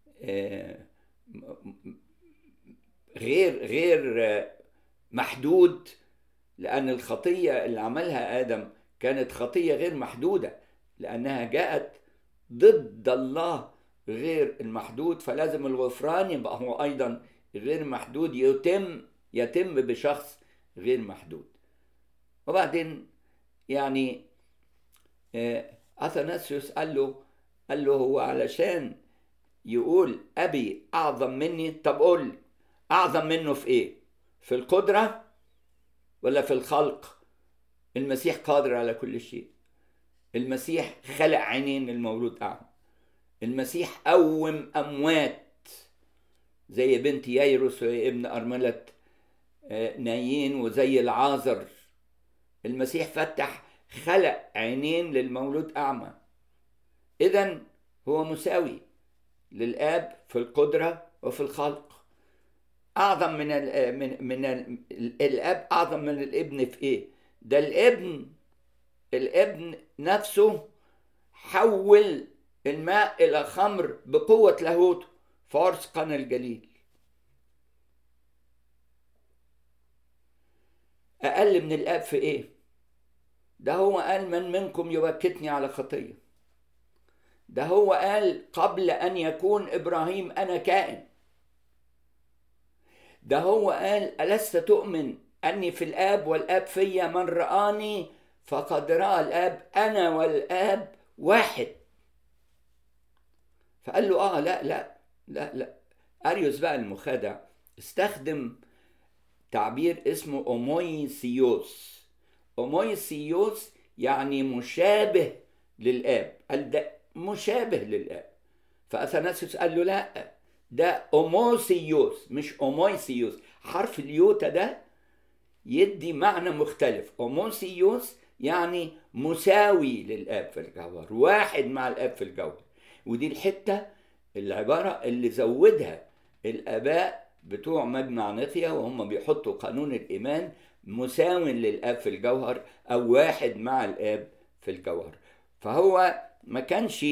Speaker 1: غير غير محدود لأن الخطية اللي عملها آدم كانت خطية غير محدودة لأنها جاءت ضد الله غير المحدود فلازم الغفران يبقى هو أيضا غير محدود يتم يتم بشخص غير محدود وبعدين يعني اثناسيوس قال له قال له هو علشان يقول ابي اعظم مني طب قول لي اعظم منه في ايه في القدره ولا في الخلق المسيح قادر على كل شيء المسيح خلق عينين المولود اعمى المسيح قوم اموات زي بنت ييروس وابن ارمله نايين وزي العازر المسيح فتح خلق عينين للمولود اعمى اذا هو مساوي للاب في القدره وفي الخلق اعظم من ال من من ال الاب اعظم من الابن في ايه ده الابن الابن نفسه حول الماء الى خمر بقوه لاهوته في عرس قنا الجليل اقل من الاب في ايه ده هو قال من منكم يبكتني على خطيه ده هو قال قبل ان يكون ابراهيم انا كائن ده هو قال الست تؤمن اني في الاب والاب في من رآني فقد راى الاب انا والاب واحد فقال له اه لا لا لا لا اريوس بقى المخادع استخدم تعبير اسمه اومويسيوس اومويسيوس يعني مشابه للاب قال ده مشابه للاب فاثناسيوس قال له لا ده اوموسيوس مش اومويسيوس حرف اليوتا ده يدي معنى مختلف اوموسيوس يعني مساوي للاب في الجوهر واحد مع الاب في الجوهر ودي الحته العباره اللي زودها الاباء بتوع مجمع نقيا وهم بيحطوا قانون الايمان مساو للاب في الجوهر او واحد مع الاب في الجوهر فهو ما كانش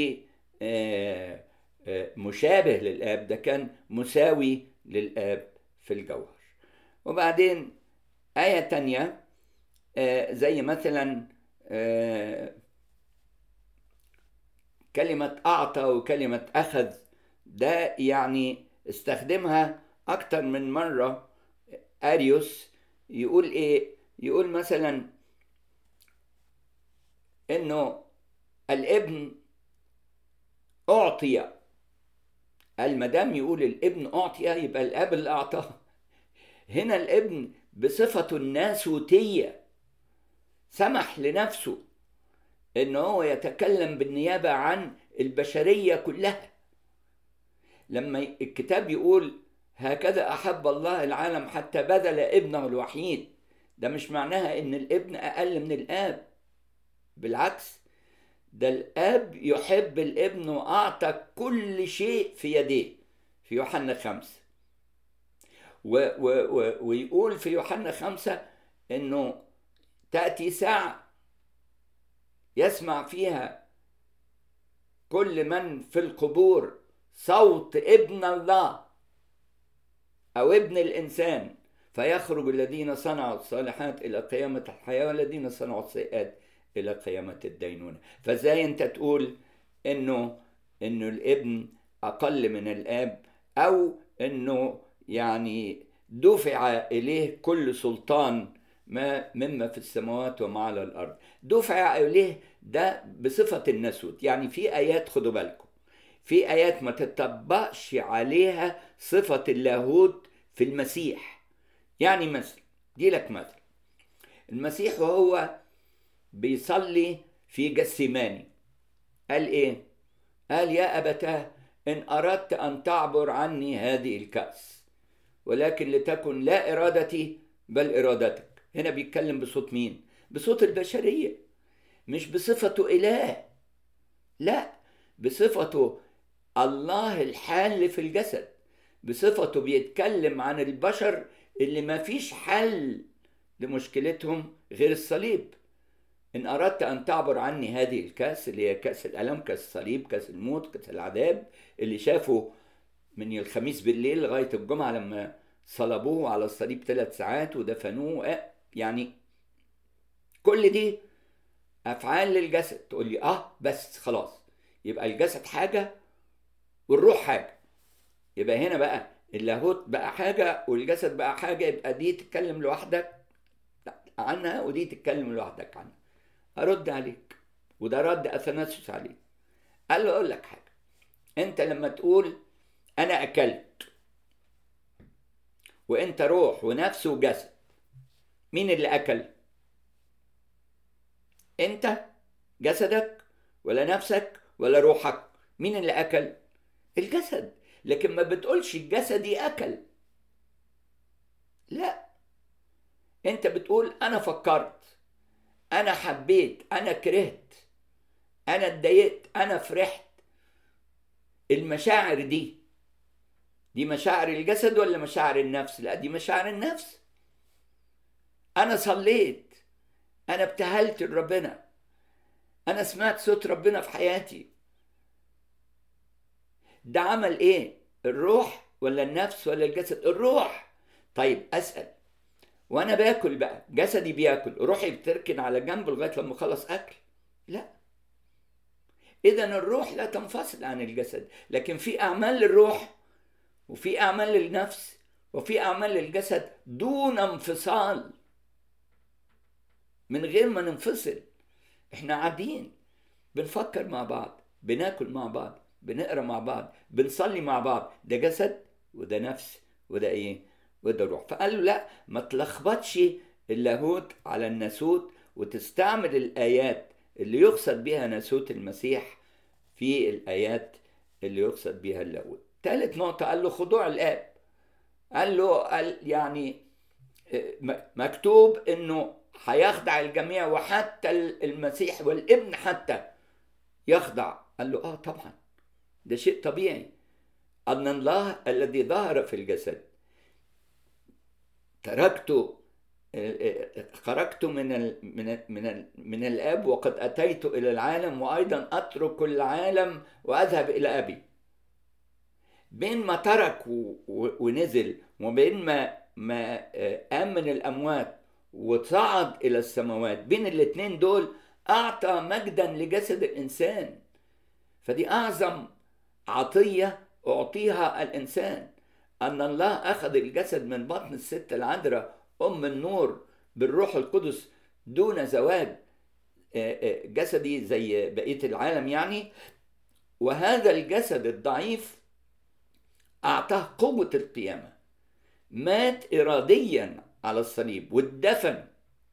Speaker 1: مشابه للاب ده كان مساوي للاب في الجوهر وبعدين آية تانية زي مثلا كلمة أعطى وكلمة أخذ ده يعني استخدمها أكتر من مرة أريوس يقول إيه؟ يقول مثلا إنه الابن أعطي المدام يقول الابن أعطي يبقى الأب اللي أعطاه هنا الابن بصفته الناسوتية سمح لنفسه إن هو يتكلم بالنيابة عن البشرية كلها لما الكتاب يقول هكذا أحب الله العالم حتى بذل ابنه الوحيد ده مش معناها إن الابن أقل من الآب بالعكس ده الآب يحب الابن وأعطى كل شيء في يديه في يوحنا خمسة و و و ويقول في يوحنا خمسة إنه تأتي ساعة يسمع فيها كل من في القبور صوت ابن الله أو ابن الإنسان فيخرج الذين صنعوا الصالحات إلى قيامة الحياة والذين صنعوا السيئات إلى قيامة الدينونة فازاي أنت تقول إنه إنه الابن أقل من الآب أو إنه يعني دفع إليه كل سلطان ما مما في السماوات وما على الأرض دفع إليه ده بصفة النسوت يعني في آيات خدوا بالكم في آيات ما تطبقش عليها صفة اللاهوت في المسيح يعني مثل دي لك مثل المسيح وهو بيصلي في جسيماني قال ايه قال يا أبتاه إن أردت أن تعبر عني هذه الكأس ولكن لتكن لا إرادتي بل إرادتك هنا بيتكلم بصوت مين بصوت البشرية مش بصفته إله لا بصفته الله الحال في الجسد بصفته بيتكلم عن البشر اللي ما فيش حل لمشكلتهم غير الصليب إن أردت أن تعبر عني هذه الكأس اللي هي كأس الألم كأس الصليب كأس الموت كأس العذاب اللي شافوا من الخميس بالليل لغاية الجمعة لما صلبوه على الصليب ثلاث ساعات ودفنوه يعني كل دي أفعال للجسد تقول لي آه بس خلاص يبقى الجسد حاجة والروح حاجة يبقى هنا بقى اللاهوت بقى حاجة والجسد بقى حاجة يبقى دي تتكلم لوحدك عنها ودي تتكلم لوحدك عنها أرد عليك وده رد أثناسيوس عليه قال له اقول لك حاجه انت لما تقول انا اكلت وانت روح ونفس وجسد مين اللي اكل انت جسدك ولا نفسك ولا روحك مين اللي اكل الجسد لكن ما بتقولش الجسدي اكل لا انت بتقول انا فكرت انا حبيت انا كرهت انا اتضايقت انا فرحت المشاعر دي دي مشاعر الجسد ولا مشاعر النفس لا دي مشاعر النفس انا صليت انا ابتهلت لربنا انا سمعت صوت ربنا في حياتي ده عمل ايه الروح ولا النفس ولا الجسد الروح طيب اسال وانا باكل بقى جسدي بياكل روحي بتركن على جنب لغايه لما اخلص اكل لا اذا الروح لا تنفصل عن الجسد لكن في اعمال للروح وفي اعمال للنفس وفي اعمال للجسد دون انفصال من غير ما ننفصل احنا قاعدين بنفكر مع بعض بناكل مع بعض بنقرا مع بعض بنصلي مع بعض ده جسد وده نفس وده ايه وده روح فقال له لا ما تلخبطش اللاهوت على الناسوت وتستعمل الايات اللي يقصد بها ناسوت المسيح في الايات اللي يقصد بها اللاهوت ثالث نقطة قال له خضوع الآب قال له قال يعني مكتوب انه هيخضع الجميع وحتى المسيح والابن حتى يخضع قال له اه طبعا ده شيء طبيعي ان الله الذي ظهر في الجسد تركت خرجت من ال من ال من ال من الاب وقد اتيت الى العالم وايضا اترك العالم واذهب الى ابي بين ما ترك ونزل وبين ما ما قام من الاموات وصعد الى السماوات بين الاثنين دول اعطى مجدا لجسد الانسان فدي اعظم عطيه اعطيها الانسان ان الله اخذ الجسد من بطن الست العذراء ام النور بالروح القدس دون زواج جسدي زي بقيه العالم يعني وهذا الجسد الضعيف اعطاه قوه القيامه مات اراديا على الصليب واتدفن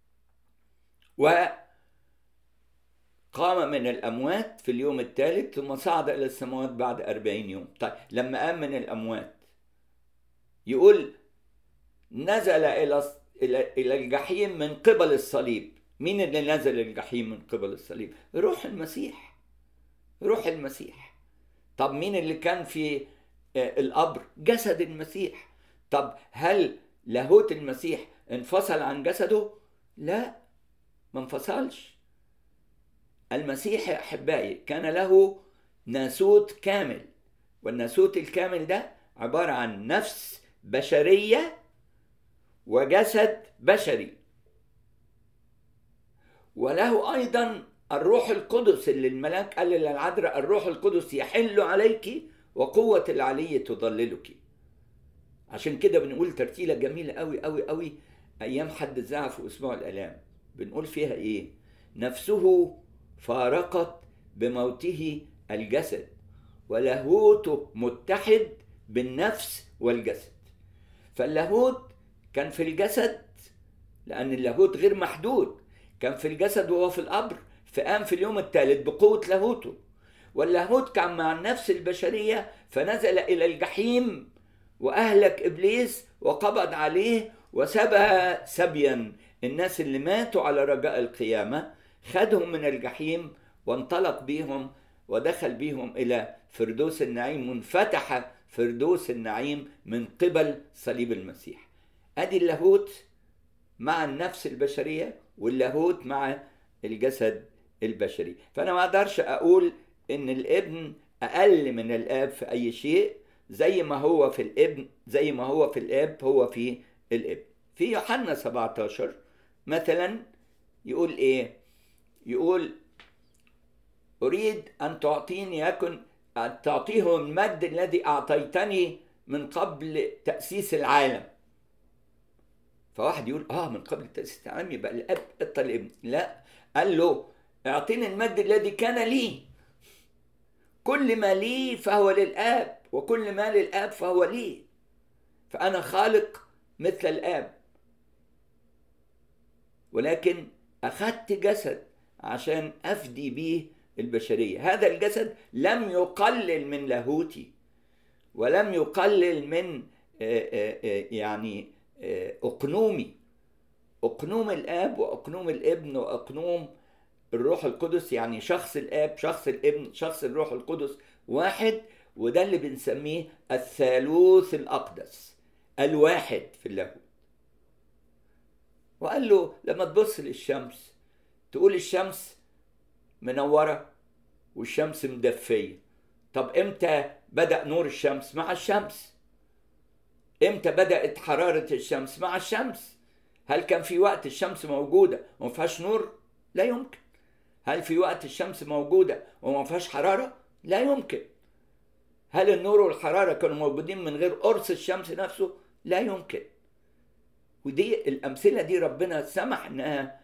Speaker 1: وقام من الأموات في اليوم الثالث ثم صعد إلى السماوات بعد أربعين يوم طيب لما قام من الأموات يقول نزل إلى إلى الجحيم من قبل الصليب مين اللي نزل الجحيم من قبل الصليب روح المسيح روح المسيح طب مين اللي كان في القبر جسد المسيح طب هل لاهوت المسيح انفصل عن جسده لا ما انفصلش المسيح يا احبائي كان له ناسوت كامل والناسوت الكامل ده عباره عن نفس بشريه وجسد بشري وله ايضا الروح القدس اللي الملاك قال للعذراء الروح القدس يحل عليك وقوه العلي تظللك عشان كده بنقول ترتيله جميله قوي قوي قوي ايام حد الزعف واسبوع الالام بنقول فيها ايه نفسه فارقت بموته الجسد ولاهوته متحد بالنفس والجسد فاللاهوت كان في الجسد لان اللاهوت غير محدود كان في الجسد وهو في القبر فقام في اليوم الثالث بقوه لاهوته واللاهوت كان مع النفس البشريه فنزل الى الجحيم واهلك ابليس وقبض عليه وسبى سبيا الناس اللي ماتوا على رجاء القيامه خدهم من الجحيم وانطلق بيهم ودخل بيهم الى فردوس النعيم وانفتح فردوس النعيم من قبل صليب المسيح ادي اللاهوت مع النفس البشريه واللاهوت مع الجسد البشري فانا ما اقدرش اقول ان الابن اقل من الاب في اي شيء زي ما هو في الابن زي ما هو في الاب هو في الابن في يوحنا 17 مثلا يقول ايه يقول اريد ان تعطيني يكن أن تعطيهم المجد الذي اعطيتني من قبل تاسيس العالم فواحد يقول اه من قبل تاسيس العالم يبقى الاب اعطى الابن لا قال له اعطيني المجد الذي كان لي كل ما لي فهو للآب وكل ما للآب فهو لي فأنا خالق مثل الآب ولكن أخذت جسد عشان أفدي به البشرية هذا الجسد لم يقلل من لاهوتي ولم يقلل من يعني أقنومي أقنوم الآب وأقنوم الابن وأقنوم الروح القدس يعني شخص الآب شخص الابن شخص الروح القدس واحد وده اللي بنسميه الثالوث الأقدس الواحد في اللاهوت وقال له لما تبص للشمس تقول الشمس منورة والشمس مدفية طب امتى بدأ نور الشمس مع الشمس امتى بدأت حرارة الشمس مع الشمس هل كان في وقت الشمس موجودة وما فيهاش نور لا يمكن هل في وقت الشمس موجودة وما فيهاش حرارة لا يمكن هل النور والحرارة كانوا موجودين من غير قرص الشمس نفسه لا يمكن ودي الأمثلة دي ربنا سمح إنها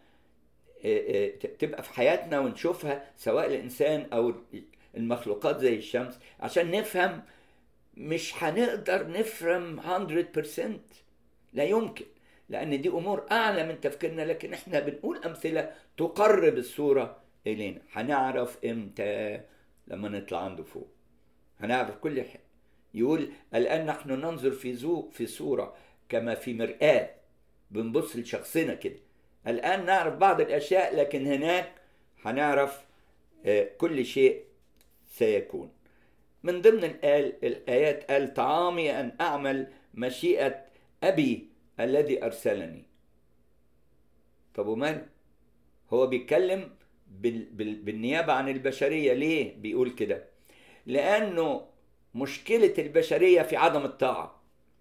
Speaker 1: تبقى في حياتنا ونشوفها سواء الإنسان أو المخلوقات زي الشمس عشان نفهم مش هنقدر نفهم 100% لا يمكن لأن دي أمور أعلى من تفكيرنا لكن إحنا بنقول أمثلة تقرب الصورة إلينا هنعرف إمتى لما نطلع عنده فوق هنعرف كل حاجة يقول الآن نحن ننظر في زو في صورة كما في مرآة بنبص لشخصنا كده الآن نعرف بعض الأشياء لكن هناك هنعرف كل شيء سيكون من ضمن الآيات قال طعامي أن أعمل مشيئة أبي الذي أرسلني طب وماله هو بيتكلم بالنيابة عن البشرية ليه بيقول كده لأنه مشكلة البشرية في عدم الطاعة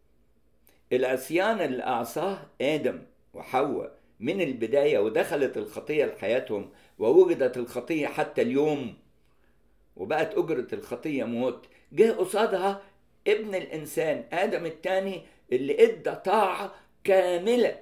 Speaker 1: العصيان اللي أعصاه آدم وحواء من البداية ودخلت الخطية لحياتهم ووجدت الخطية حتى اليوم وبقت أجرة الخطية موت جه قصادها ابن الإنسان آدم الثاني اللي ادى طاعة كاملة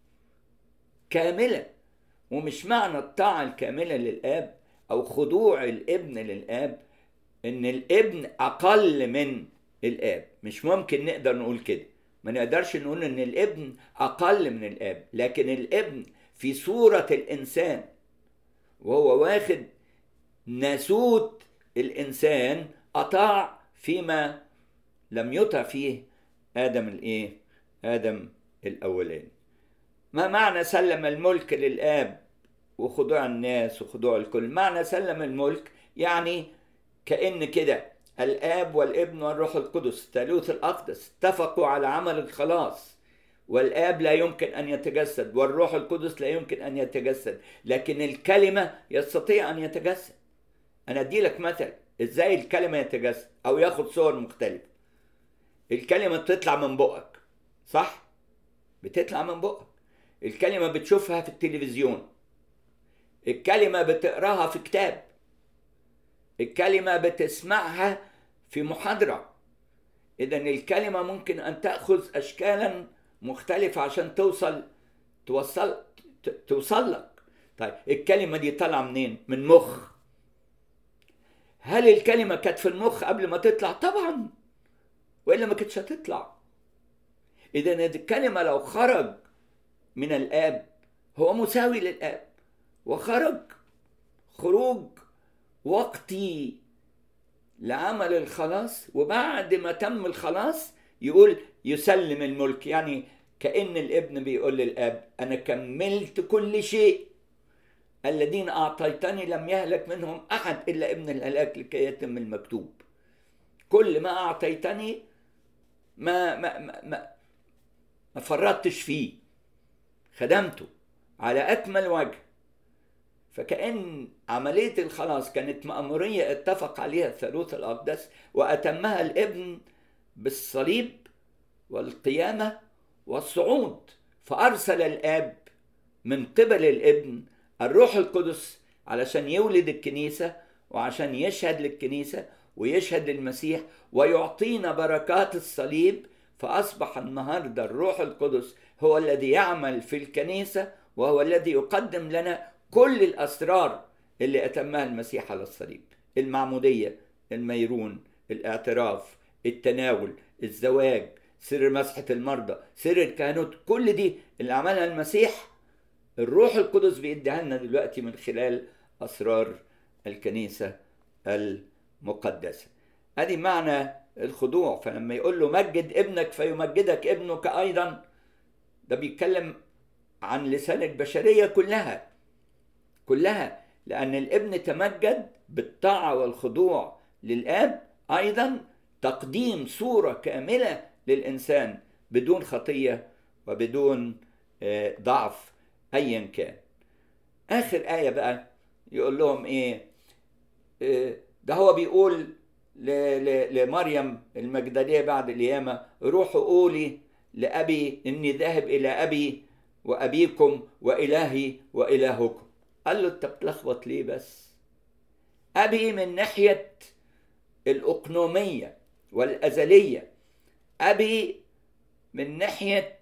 Speaker 1: كاملة ومش معنى الطاعة الكاملة للآب أو خضوع الابن للآب إن الابن أقل من الآب مش ممكن نقدر نقول كده ما نقدرش نقول إن الابن أقل من الآب لكن الابن في صورة الإنسان وهو واخد ناسوت الإنسان أطاع فيما لم يطع فيه آدم الإيه؟ آدم الأولاني ما معنى سلم الملك للآب وخضوع الناس وخضوع الكل معنى سلم الملك يعني كأن كده الآب والابن والروح القدس الثالوث الأقدس اتفقوا على عمل الخلاص والآب لا يمكن أن يتجسد والروح القدس لا يمكن أن يتجسد لكن الكلمة يستطيع أن يتجسد أنا أدي لك مثل إزاي الكلمة يتجسد أو ياخد صور مختلفة الكلمة بتطلع من بقك صح؟ بتطلع من بقك الكلمة بتشوفها في التلفزيون الكلمة بتقراها في كتاب الكلمة بتسمعها في محاضرة إذا الكلمة ممكن أن تأخذ أشكالا مختلفة عشان توصل توصل توصل لك طيب الكلمة دي طالعة منين؟ من مخ هل الكلمة كانت في المخ قبل ما تطلع؟ طبعا وإلا ما كانتش هتطلع إذا الكلمة لو خرج من الآب هو مساوي للآب وخرج خروج وقتي لعمل الخلاص وبعد ما تم الخلاص يقول يسلم الملك يعني كأن الابن بيقول للآب أنا كملت كل شيء الذين أعطيتني لم يهلك منهم أحد إلا ابن الهلاك لكي يتم المكتوب كل ما أعطيتني ما ما ما, ما, ما فرطتش فيه خدمته على أكمل وجه فكأن عملية الخلاص كانت مأمورية اتفق عليها الثالوث الأقدس وأتمها الابن بالصليب والقيامة والصعود فأرسل الآب من قبل الابن الروح القدس علشان يولد الكنيسة وعشان يشهد للكنيسة ويشهد للمسيح ويعطينا بركات الصليب فأصبح النهاردة الروح القدس هو الذي يعمل في الكنيسة وهو الذي يقدم لنا كل الأسرار اللي أتمها المسيح على الصليب المعمودية الميرون الاعتراف التناول الزواج سر مسحة المرضى سر الكهنوت كل دي اللي عملها المسيح الروح القدس بيديها لنا دلوقتي من خلال أسرار الكنيسة المقدسة ادي معنى الخضوع فلما يقول له مجد ابنك فيمجدك ابنك ايضا ده بيتكلم عن لسان البشرية كلها كلها لأن الابن تمجد بالطاعة والخضوع للآب أيضا تقديم صورة كاملة للإنسان بدون خطية وبدون ضعف أيا كان آخر آية بقى يقول لهم إيه ده هو بيقول لمريم المجدلية بعد القيامة روحوا قولي لأبي إني ذاهب إلى أبي وأبيكم وإلهي وإلهكم قال له أنت بتلخبط ليه بس أبي من ناحية الأقنومية والأزلية أبي من ناحية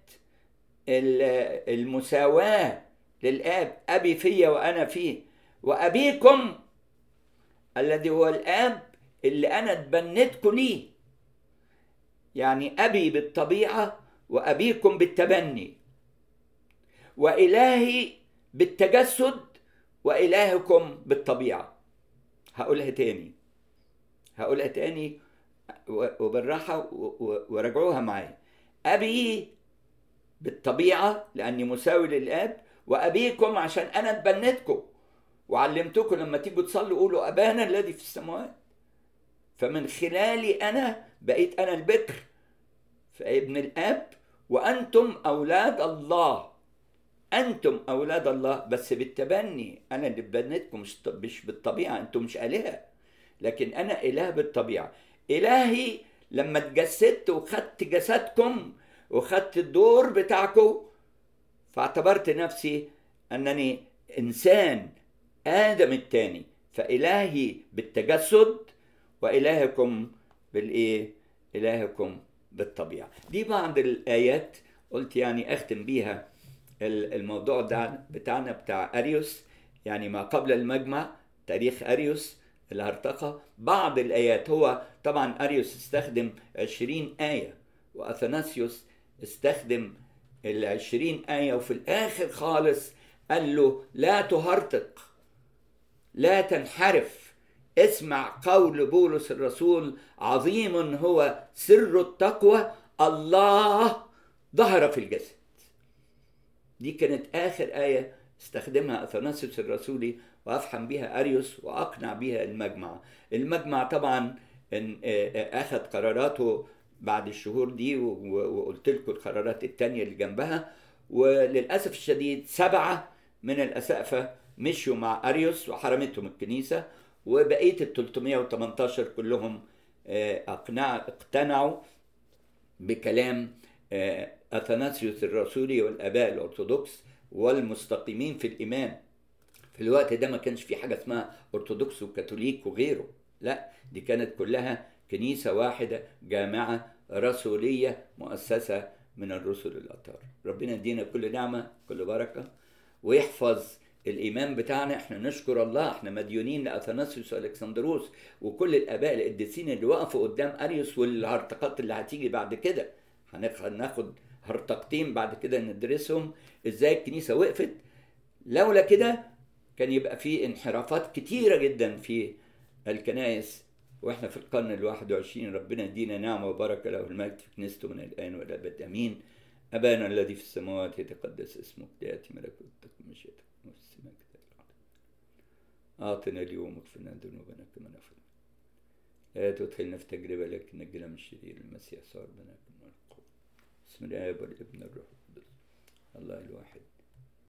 Speaker 1: المساواة للآب أبي فيا وأنا فيه وأبيكم الذي هو الآب اللي أنا اتبنيتكم ليه يعني أبي بالطبيعة وأبيكم بالتبني وإلهي بالتجسد وإلهكم بالطبيعة هقولها تاني هقولها تاني وبالراحة وراجعوها معايا أبي بالطبيعة لأني مساوي للآب وأبيكم عشان أنا اتبنيتكم وعلمتكم لما تيجوا تصلوا قولوا أبانا الذي في السماوات فمن خلالي أنا بقيت أنا البكر فابن الآب وأنتم أولاد الله أنتم أولاد الله بس بالتبني أنا اللي بنيتكم مش مش بالطبيعة أنتم مش آلهة لكن أنا إله بالطبيعة إلهي لما اتجسدت وخدت جسدكم وخدت الدور بتاعكم فاعتبرت نفسي أنني إنسان آدم الثاني فإلهي بالتجسد وإلهكم بالإيه؟ إلهكم بالطبيعة دي بعض الآيات قلت يعني أختم بيها الموضوع ده بتاعنا بتاع أريوس يعني ما قبل المجمع تاريخ أريوس الهرطقة بعض الآيات هو طبعا أريوس استخدم عشرين آية وأثناسيوس استخدم العشرين آية وفي الآخر خالص قال له لا تهرطق لا تنحرف اسمع قول بولس الرسول عظيم هو سر التقوى الله ظهر في الجسد دي كانت آخر آية استخدمها أثناسيوس الرسولي وأفحم بها أريوس وأقنع بها المجمع المجمع طبعا أخذ قراراته بعد الشهور دي وقلت لكم القرارات التانية اللي جنبها وللأسف الشديد سبعة من الأسقفة مشوا مع أريوس وحرمتهم الكنيسة وبقية ال 318 كلهم أقنع اقتنعوا بكلام أثناسيوس الرسولي والآباء الأرثوذكس والمستقيمين في الإيمان في الوقت ده ما كانش في حاجة اسمها أرثوذكس وكاثوليك وغيره لا دي كانت كلها كنيسة واحدة جامعة رسولية مؤسسة من الرسل الأطهار ربنا يدينا كل نعمة كل بركة ويحفظ الايمان بتاعنا احنا نشكر الله احنا مديونين لاثناسيوس والكسندروس وكل الاباء القديسين اللي وقفوا قدام اريوس والهرطقات اللي هتيجي بعد كده هناخد هرطقتين بعد كده ندرسهم ازاي الكنيسه وقفت لولا كده كان يبقى في انحرافات كتيره جدا في الكنائس واحنا في القرن الواحد وعشرين ربنا يدينا نعمه وبركه له المجد في كنيسته من الان والى الابد امين ابانا الذي في السماوات يتقدس اسمك ياتي ملكوتك مشيئتك في السماء كذلك أعطنا اليوم اغفر لنا ذنوبنا كما نغفر لا تدخلنا في تجربة لكن نجنا من الشرير المسيح صار بنا من القوة بسم الله والابن الروح القدس الله الواحد